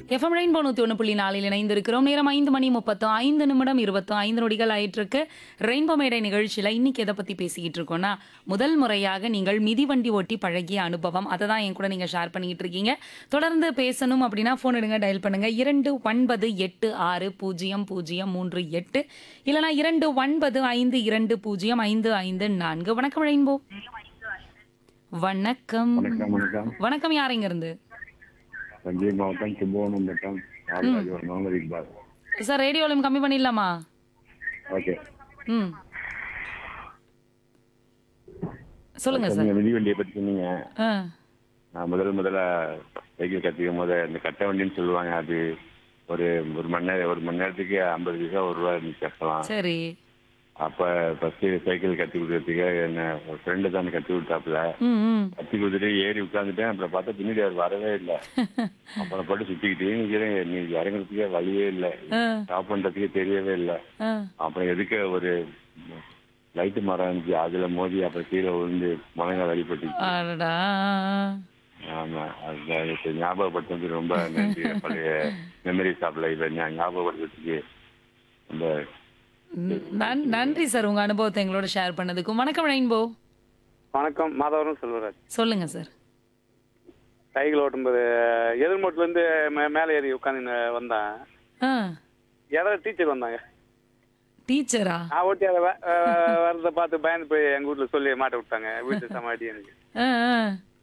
FM rainbow நூற்றி ஒன்று புள்ளி நாலில் இணைந்திருக்கிறோம் நேரம் ஐந்து மணி முப்பத்து ஐந்து நிமிடம் இருபத்து ஐந்து நொடிகள் ஆயிட்டிருக்கு ரெயின்போ மேடை நிகழ்ச்சியில் இன்னைக்கு எதை பற்றி பேசிக்கிட்டு இருக்கோம்னா முதல் முறையாக நீங்கள் மிதிவண்டி ஓட்டி பழகிய அனுபவம் அதை தான் என் கூட நீங்கள் ஷேர் பண்ணிக்கிட்டு இருக்கீங்க தொடர்ந்து பேசணும் அப்படின்னா ஃபோன் எடுங்க டயல் பண்ணுங்க இரண்டு ஒன்பது எட்டு ஆறு பூஜ்ஜியம் பூஜ்ஜியம் மூன்று எட்டு இல்லைனா இரண்டு ஒன்பது ஐந்து இரண்டு பூஜ்ஜியம் ஐந்து ஐந்து நான்கு வணக்கம் ரெயின்போ வணக்கம் வணக்கம் வணக்கம் வணக்கம் யாருங்க இருந்து தஞ்சை மாவட்டம் கும்பகோணம் வட்டம் Ramarajapuram Mohammed Iqbal sir radio volume கம்மி பண்ணிடலாமா ஓகே ம் சொல்லுங்க சார் நீங்க மிதிவண்டியை பத்தி சொன்னீங்க ஆ நான் முதல் முதல்ல சைக்கிள் கத்துக்கும் போது இந்த கட்டை வண்டின்னு சொல்லுவாங்க அது ஒரு ஒரு மணி நேரம் ஒரு மணி நேரத்துக்கு ஐம்பது பைசா ஒரு ரூபா நீ கட்டலாம் சரி அப்ப ஃபர்ஸ்ட் சைக்கிள் கத்து கொடுக்கறதுக்கு என்ன ஒரு ஃப்ரெண்டு தான் கத்து கொடுத்தாப்புல ம் ம் கத்து கொடுத்துட்டு ஏறி உட்காந்துட்டேன் அப்புறம் பார்த்தா பின்னாடி அவர் வரவே இல்லை அப்புறம் போட்டு சுத்திக்கிட்டே நிக்கிறேன் நீ இறங்குறதுக்கே வழியே இல்லை ஆ ஸ்டாப் பண்றதுக்கே தெரியவே இல்லை ஆ அப்புறம் எதுக்கு ஒரு லைட்டு மரம் இருந்துச்சு அதுல மோதி அப்புறம் கீழே விழுந்து முழங்க வழிபட்டு அடடா ஆமா அது இப்ப ஞாபகப்படுத்துறது ரொம்ப நன்றி பழைய மெமரிஸ் ஆஃப் லைஃப் ஞாபகப்படுத்துறதுக்கு ரொம்ப ம், நன்- நன்றி சார் உங்க அனுபவத்தை எங்களோட ஷேர் பண்ணதுக்கும் வணக்கம் ரெயின்போ வணக்கம் மாதவரம் செல்வராஜ் சொல்லுங்க சார் சைக்கிள் ஓட்டும்போது எதிர்மோட்ல இருந்து மே- மேலே ஏறி உட்காந்து வந்தேன் ஆ யாராவது டீச்சர் வந்தாங்க டீச்சரா நான் ஓட்டி அதை வ- அஹ் வரதை பார்த்து பயந்து போய் எங்க வீட்டுல சொல்லி மாட்ட விட்டாங்க வீட்டு சமாடி எனக்கு ஆ ஆ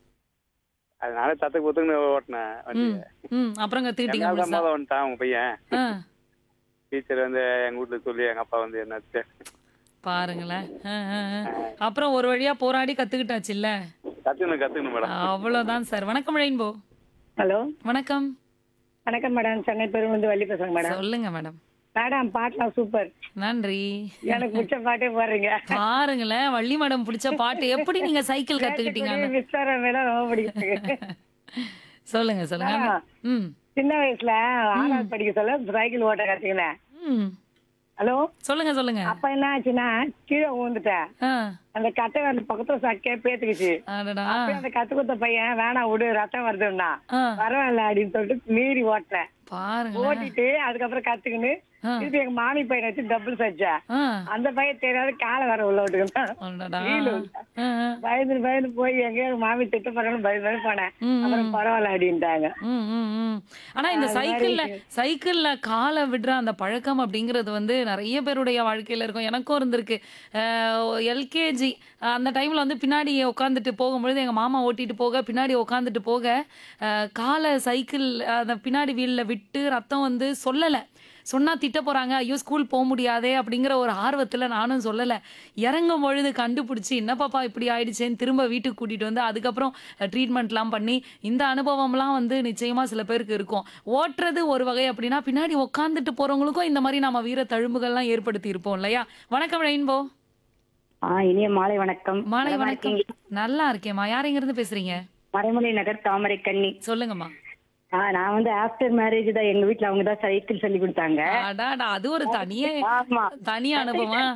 அதனால தத்துக்கு புத்துக்குன்னு ஓட்டினேன் ம் வண்டியை ம் அப்புறம் கத்துக்கிட்டீங்க என்னால முழுசா? மோத வந்துட்டான் உங்க பையன் ஆ டீச்சர் வந்து எங்க வீட்டுல சொல்லி எங்க அப்பா வந்து என்ன பாருங்களேன் ஆ, ஆ, ஆ. அப்புறம் ஒரு வழியா போராடி கத்துக்கிட்டாச்சுல்ல கத்துக்கணும் கத்துக்கணும் மேடம் அவ்வளவுதான் சார் வணக்கம் ரெயின்போ ஹலோ வணக்கம் வணக்கம் மேடம் சென்னை பெருமிருந்து வள்ளி பேசுறேங்க மேடம் சொல்லுங்க மேடம் மேடம் பாட்டுலாம் சூப்பர் நன்றி எனக்கு பிடிச்ச பாட்டே பாடுறீங்க பாருங்களேன் வள்ளி மேடம் பிடிச்ச பாட்டு எப்படி நீங்க சைக்கிள் கத்துக்கிட்டீங்கன்னு விஸ்தாரம் மேடம் ரொம்ப பிடிக்கும் சொல்லுங்க சொல்லுங்க ம் சின்ன வயசுல ஆறாவது படிக்க சொல்ல சைக்கிள் ஓட்ட கத்துக்கினேன் ம் ஹலோ சொல்லுங்க சொல்லுங்க அப்ப என்ன ஆச்சுன்னா கீழே விழுந்துட்டேன் ஆ அந்த கட்டை அந்த பக்கத்துல சக்கையா பேத்துக்குச்சு அடடா அப்ப அந்த கத்து கொடுத்த பையன் வேணாம் விடு ரத்தம் வருதுன்னா ஆ பரவாயில்ல அப்படின்னு சொல்லிட்டு மீறி ஓட்டினேன் பாருங்க ஓட்டிட்டு அதுக்கப்புறம் கத்துக்கின்னு ஆ. திருப்பி எங்க மாமி பையனை வச்சு டபுள் சச்சேன் ஆ அந்த பையன் தெரியாத காலை வர உள்ள விட்டுக்கிட்டான் அடடா கீழே ஆ, ஆ. பயந்து பயந்து போய் எங்கேயோ மாமி திட்ட போறான்னு பயந்து பயந்து போனேன் ம், ம். அப்புறம் பரவாயில்ல அப்படின்ட்டாங்க ம், ம், ம். ஆனா இந்த சைக்கிள்ல சைக்கிள்ல காலை விடுற அந்த பழக்கம் அப்படிங்கிறது வந்து நிறைய பேருடைய வாழ்க்கையில இருக்கும் எனக்கும் இருந்திருக்கு எல்கேஜி அந்த டைம்ல வந்து பின்னாடி உட்காந்துட்டு போகும்பொழுது எங்க மாமா ஓட்டிட்டு போக பின்னாடி உட்காந்துட்டு போக அஹ், காலை சைக்கிள் அந்த பின்னாடி வீல்ல விட்டு ரத்தம் வந்து சொல்லல சொன்னா திட்ட போறாங்க ஐயோ ஸ்கூல் போக முடியாதே அப்படிங்கிற ஒரு ஆர்வத்துல நானும் சொல்லல இறங்கும் பொழுது கண்டுபிடிச்சி என்ன பாப்பா இப்படி ஆயிடுச்சேன்னு திரும்ப வீட்டுக்கு கூட்டிட்டு வந்து அதுக்கப்புறம் ட்ரீட்மெண்ட்லாம் பண்ணி இந்த அனுபவம்லாம் வந்து நிச்சயமா சில பேருக்கு இருக்கும் ஓட்டுறது ஒரு வகை அப்படின்னா பின்னாடி உட்காந்துட்டு போறவங்களுக்கும் இந்த மாதிரி நம்ம வீர தழும்புகள்லாம் ஏற்படுத்தி இருப்போம் இல்லையா வணக்கம் ரெயின்போ ஆ இனிய மாலை வணக்கம் மாலை நலமா வணக்கம் இருக்கீங்களா? நல்லா இருக்கேம்மா யார் எங்க இருந்து பேசுறீங்க மறைமலை நகர் தாமரை கண்ணி சொல்லுங்கம்மா ஆ, நான் வந்து ஆஃப்டர் மேரேஜ் தான் எங்க வீட்ல அவங்க தான் சைக்கிள் சொல்லி கொடுத்தாங்க அடாடா அது ஒரு தனியே ஆமா தனி அனுபவம்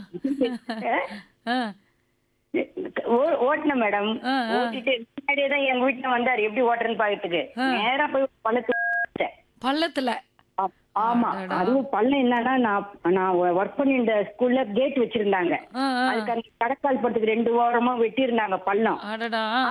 ஆ ஓ- ஓட்டுனேன் மேடம் ஆ, ஆ. ஓட்டிட்டு முன்னாடியே தான் எங்க வீட்டுல வந்தாரு எப்படி ஓட்டுறேன்னு பாக்கிறதுக்கு நேரா போய் பள்ளத்து பள்ளத்துல ஆ- ஆமா அதுவும் பள்ளம் என்னன்னா நான் நான் ஒர்க் பண்ணி இந்த ஸ்கூல்ல கேட் வச்சிருந்தாங்க ஆ, ஆ. அதுக்கு அந்த கடக்கால் படத்துக்கு ரெண்டு ஓரமா வெட்டி இருந்தாங்க பள்ளம் அடடா